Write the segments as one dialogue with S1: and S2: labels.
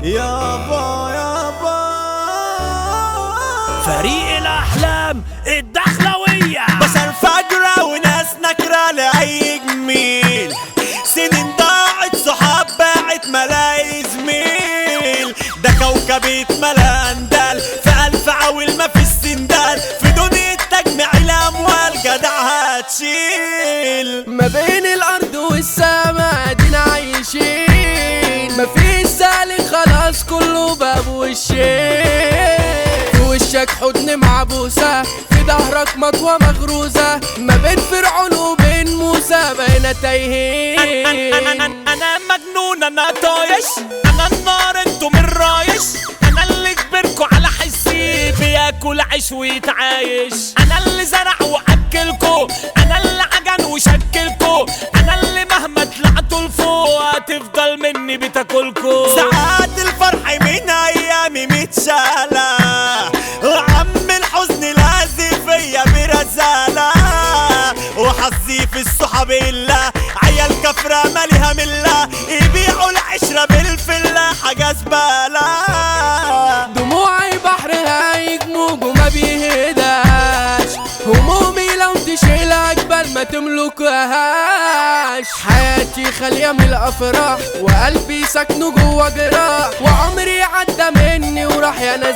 S1: يابا يابا
S2: فريق الأحلام الدخلوية
S1: بشر فجرة وناس نكرة لأي جميل سنين ضاعت صحاب باعت ملاي زميل ده كوكب اتملى اندال في ألف عويل ما في السندال في دنيا تجمع الأموال جدع هتشيل
S3: ما بين الارض والسماء ادينا عايشين مفيش سالك خلاص كله باب وشين في وشك حضن معبوسة في ظهرك مطوة مغروزة ما بين فرعون وبين موسى بقينا تايهين
S2: أنا, أنا, أنا مجنون أنا طايش أنا النار انتم الرايش أنا اللي كبركوا على حسي بياكل عيش ويتعايش أنا اللي زرع وأكلكوا أنا اللي عجن وشكلكوا أنا اللي مهما طلعتوا لفوق هتفضل مني بتاكلكوا
S1: ساعات الفرح من ايامي متشالة وعم الحزن لازم فيا برزالة وحظي في الصحاب الا عيال كفرة مالها ملة يبيعوا العشرة بالفلة حاجة زبالة
S3: دموعي بحر هايج موج وما بيهداش همومي لو تشيلها جبال ما تملكهاش حياتي خالية من الأفراح وقلبي سكنه جوا جراح وعمري عدى مني وراح يا ناس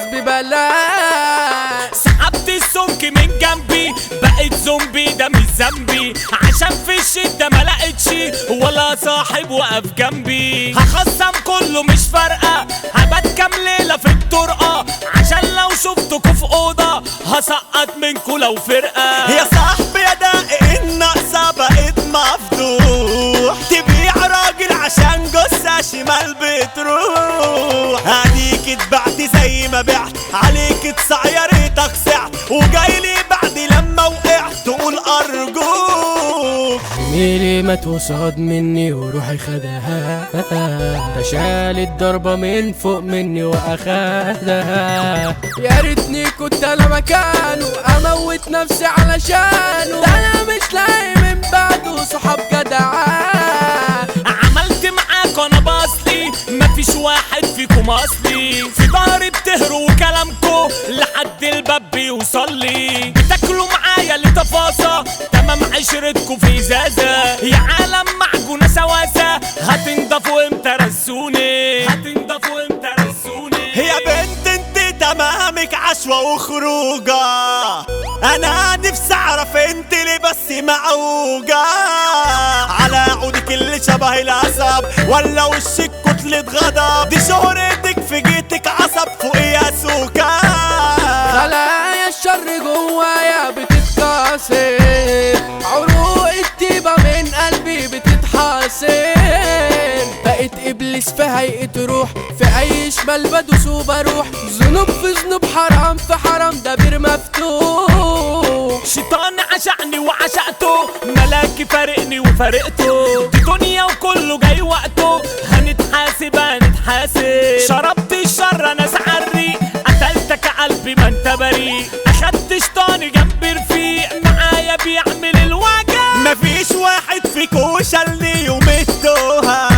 S3: ببلاش
S2: سحبت السمك من جنبي بقيت زومبي ده مش ذنبي عشان في الشدة ما لقيتش ولا صاحب وقف جنبي هخصم كله مش فارقة هبات كام ليلة في الطرقة عشان لو شفتكوا في أوضة هسقط منكوا لو فرقة
S1: يا صاحبي يا دقيق الناقصة بقيت مفضوح تبيع راجل عشان جثة شمال بتروح اديك اتبعت زي ما بعت عليك اتسعيرتك سعت وجاي لي بعد لما وقعت تقول ارجوك
S3: ميلي ما توصد مني وروحي خدها ده شال الضربة من فوق مني واخدها يا ريتني كنت انا مكانه اموت نفسي علشانه ده انا مش لاقي من بعده صحاب جدعان
S2: عملت معاكوا انا باصلي مفيش واحد فيكم اصلي في ظهري بتهروا كلامكوا لحد الباب بيوصل لي بتاكلوا معايا لتفاصة تمام عشرتكوا في ازازة يا عالم معجونة سواسة هتنضفوا امتى رسوني هتنضفوا امتى رسوني
S1: يا بنت انت تمامك عشوة وخروجة انا نفسي اعرف انت ليه بس معوجة على عودك اللي شبه العصب ولا وشك كتلة غضب دي شهرتك في جيتك عصب فوق يا سوكا
S3: خلايا الشر جوايا بتتكسر عروق الطيبة من قلبي بتتحاسر بقيت ابليس في هيئة روح في اي شمال بدوس وبروح ذنوب في ذنوب حرام في حرام دبير مفتوح
S2: شيطان عشقني وعشقته ملاكي فارقني وفارقته دي دنيا وكله جاي وقته هنتحاسب هنتحاسب شربت الشر انا سعري قتلتك قلبي ما انت بريء اخدت شيطاني جنب رفيق معايا بيعمل الوجع
S1: مفيش واحد فيكو شالني يوم التوها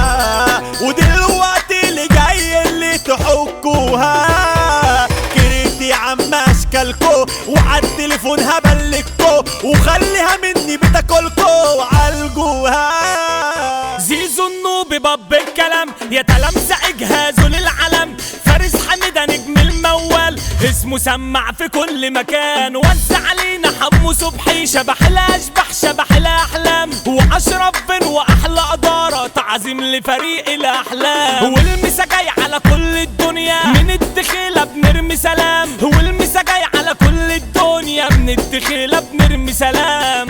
S1: ودلوقتي اللي جاي اللي تحكوها كرهت يا عم اشكالكو وعلى التليفون هبلكو وخليها مني بتاكلكو وعالجوها
S2: زيزو النوبي باب الكلام يا تلامسة اجهازه للعلم فارس حميدة نجم الموال اسمه سمع في كل مكان وزع علينا حمو صبحي شبح الاشبح شبح الاحلام واشرف بن واحلى ادارة تعظيم لفريق الاحلام والمسا جاي على كل الدنيا من الدخيلة بنرمي سلام والمسا جاي على كل الدنيا من الدخيلة بنرمي سلام